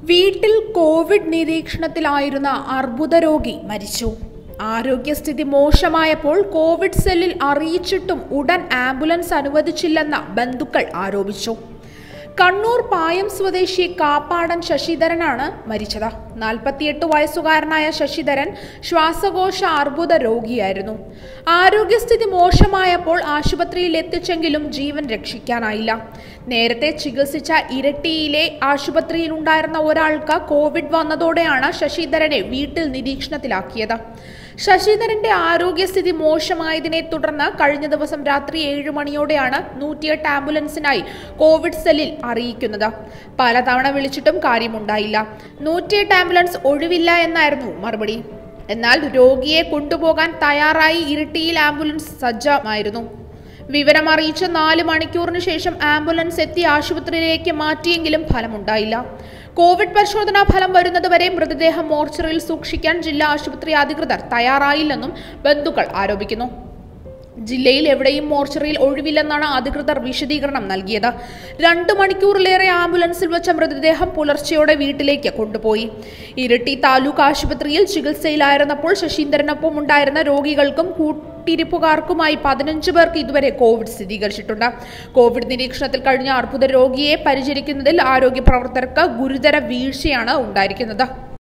വീട്ടിൽ കോവിഡ് നിരീക്ഷണത്തിലായിരുന്ന അർബുദ രോഗി മരിച്ചു ആരോഗ്യസ്ഥിതി മോശമായപ്പോൾ കോവിഡ് സെല്ലിൽ അറിയിച്ചിട്ടും ഉടൻ ആംബുലൻസ് അനുവദിച്ചില്ലെന്ന് ബന്ധുക്കൾ ആരോപിച്ചു കണ്ണൂർ പായം സ്വദേശി കാപ്പാടൻ ശശിധരനാണ് മരിച്ചത് നാൽപ്പത്തിയെട്ട് വയസ്സുകാരനായ ശശിധരൻ ശ്വാസകോശ അർബുദ രോഗിയായിരുന്നു ആരോഗ്യസ്ഥിതി മോശമായപ്പോൾ ആശുപത്രിയിൽ എത്തിച്ചെങ്കിലും ജീവൻ രക്ഷിക്കാനായില്ല നേരത്തെ ചികിത്സിച്ച ഇരട്ടിയിലെ ആശുപത്രിയിൽ ഉണ്ടായിരുന്ന ഒരാൾക്ക് കോവിഡ് വന്നതോടെയാണ് ശശിധരനെ വീട്ടിൽ നിരീക്ഷണത്തിലാക്കിയത് ശശിധരന്റെ ആരോഗ്യസ്ഥിതി മോശമായതിനെ തുടർന്ന് കഴിഞ്ഞ ദിവസം രാത്രി ഏഴ് മണിയോടെയാണ് നൂറ്റിയെട്ട് ആംബുലൻസിനായി കോവിഡ് സെല്ലിൽ അറിയിക്കുന്നത് പലതവണ വിളിച്ചിട്ടും കാര്യമുണ്ടായില്ല നൂറ്റിയെട്ട് ആംബുലൻസ് ഒഴിവില്ല എന്നായിരുന്നു മറുപടി എന്നാൽ രോഗിയെ കൊണ്ടുപോകാൻ തയ്യാറായി ഇരിട്ടിയിൽ ആംബുലൻസ് സജ്ജമായിരുന്നു വിവരം അറിയിച്ച് നാല് മണിക്കൂറിന് ശേഷം ആംബുലൻസ് എത്തി ആശുപത്രിയിലേക്ക് മാറ്റിയെങ്കിലും ഫലമുണ്ടായില്ല കോവിഡ് പരിശോധനാ ഫലം വരുന്നതുവരെ മൃതദേഹം മോർച്ചറിയിൽ സൂക്ഷിക്കാൻ ജില്ലാ ആശുപത്രി അധികൃതർ തയ്യാറായില്ലെന്നും ബന്ധുക്കൾ ആരോപിക്കുന്നു ജില്ലയിൽ എവിടെയും മോർച്ചറിയിൽ ഒഴിവില്ലെന്നാണ് അധികൃതർ വിശദീകരണം നൽകിയത് രണ്ടു മണിക്കൂറിലേറെ ആംബുലൻസിൽ വെച്ച മൃതദേഹം പുലർച്ചെയോടെ വീട്ടിലേക്ക് കൊണ്ടുപോയി ഇരിട്ടി താലൂക്ക് ആശുപത്രിയിൽ ചികിത്സയിലായിരുന്നപ്പോൾ ശശീന്ദ്രനൊപ്പം ഉണ്ടായിരുന്ന രോഗികൾക്കും കൂട്ടിരിപ്പുകാർക്കുമായി പതിനഞ്ച് പേർക്ക് ഇതുവരെ കോവിഡ് സ്ഥിരീകരിച്ചിട്ടുണ്ട് കോവിഡ് നിരീക്ഷണത്തിൽ കഴിഞ്ഞ അർബുദ രോഗിയെ പരിചരിക്കുന്നതിൽ ആരോഗ്യ പ്രവർത്തകർക്ക് ഗുരുതര വീഴ്ചയാണ് ഉണ്ടായിരിക്കുന്നത്